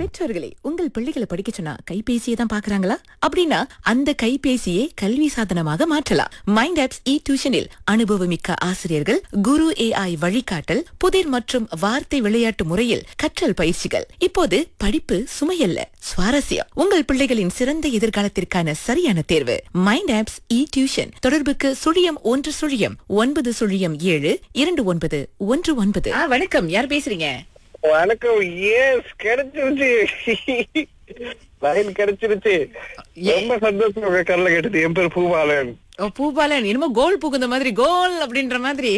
பெற்றோர்களே உங்கள் பிள்ளைகளை படிக்க சொன்னா கைபேசியை தான் பாக்குறாங்களா அப்படின்னா அந்த கைபேசியை கல்வி சாதனமாக மாற்றலாம் மைண்ட் ஆப்ஸ் இ டியூஷனில் அனுபவமிக்க ஆசிரியர்கள் குரு ஏஐ வழிகாட்டல் புதிர் மற்றும் வார்த்தை விளையாட்டு முறையில் கற்றல் பயிற்சிகள் இப்போது படிப்பு சுமையல்ல சுவாரஸ்யம் உங்கள் பிள்ளைகளின் சிறந்த எதிர்காலத்திற்கான சரியான தேர்வு மைண்ட் ஆப்ஸ் இ டியூஷன் தொடர்புக்கு சுழியம் ஒன்று சுழியம் ஒன்பது சுழியம் ஏழு இரண்டு ஒன்பது ஒன்று ஒன்பது வணக்கம் யார் பேசுறீங்க வணக்கம் எஸ் கிடைச்சிருச்சு லைன் கிடைச்சிருச்சு ரொம்ப சந்தோஷம் உங்க கரல கேட்டது என் பேர் பூபாலன் ஓ பூபாலன் என்னமோ கோல் புகுந்த மாதிரி கோல் அப்படின்ற மாதிரி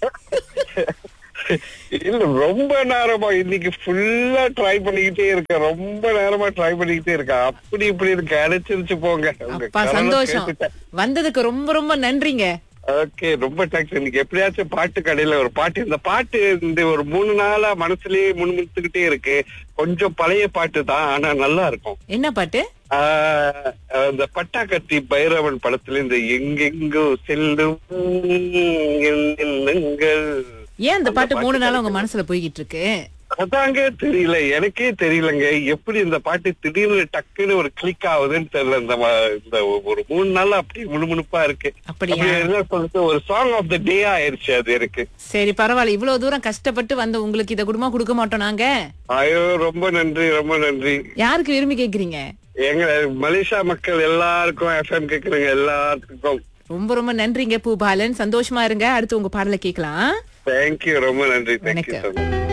இல்ல ரொம்ப நேரமா இன்னைக்கு ஃபுல்லா ட்ரை பண்ணிக்கிட்டே இருக்கேன் ரொம்ப நேரமா ட்ரை பண்ணிக்கிட்டே இருக்கேன் அப்படி இப்படி இருக்கு கிடைச்சிருச்சு போங்க உங்க அப்பா சந்தோஷம் வந்ததுக்கு ரொம்ப ரொம்ப நன்றிங்க ஓகே ரொம்ப தேங்க்ஸ் இன்னைக்கு எப்படியாச்சும் பாட்டு கடையில ஒரு பாட்டு இந்த பாட்டு இந்த ஒரு மூணு நாளா மனசுலயே முன்முத்துக்கிட்டே இருக்கு கொஞ்சம் பழைய பாட்டு தான் ஆனா நல்லா இருக்கும் என்ன பாட்டு ஆஹ் அந்த பட்டாக்கத்தி பைரவன் படத்துல இந்த எங்கெங்கோ செல்லும் என் எண்ணங்கள் ஏன் அந்த பாட்டு அந்த மூணு பாட்டு நாளா உங்க மனசுல போய்கிட்டு இருக்கு அதாங்க தெரியல எனக்கே தெரியலங்க எப்படி இந்த பாட்டு திடீர்னு டக்குன்னு ஒரு கிளிக் ஆகுதுன்னு தெரியல இந்த ம- இந்த ஒரு மூணு நாள் அப்படி முணுமுணுப்பா இருக்கு அப்படியா அப்படி என்ன சொல்றது ஒரு சாங் ஆஃப் த டே ஆயிருச்சு அது எனக்கு சரி பரவாயில்ல இவ்வளவு தூரம் கஷ்டப்பட்டு வந்த உங்களுக்கு இத குடும்பம் கொடுக்க மாட்டோம் நாங்க ஐயோ ரொம்ப நன்றி ரொம்ப நன்றி யாருக்கு விரும்பி கேக்குறீங்க எங்க மலேசியா மக்கள் எல்லாருக்கும் எஃப்எம் கேக்குறவங்க எல்லாத்துக்கும் ரொம்ப ரொம்ப நன்றிங்க பூபாலன் சந்தோஷமா இருங்க அடுத்து உங்க பாடலை கேட்கலாம் தேங்க்யூ ரொம்ப நன்றி தேங்க்யூ வணக்கம்.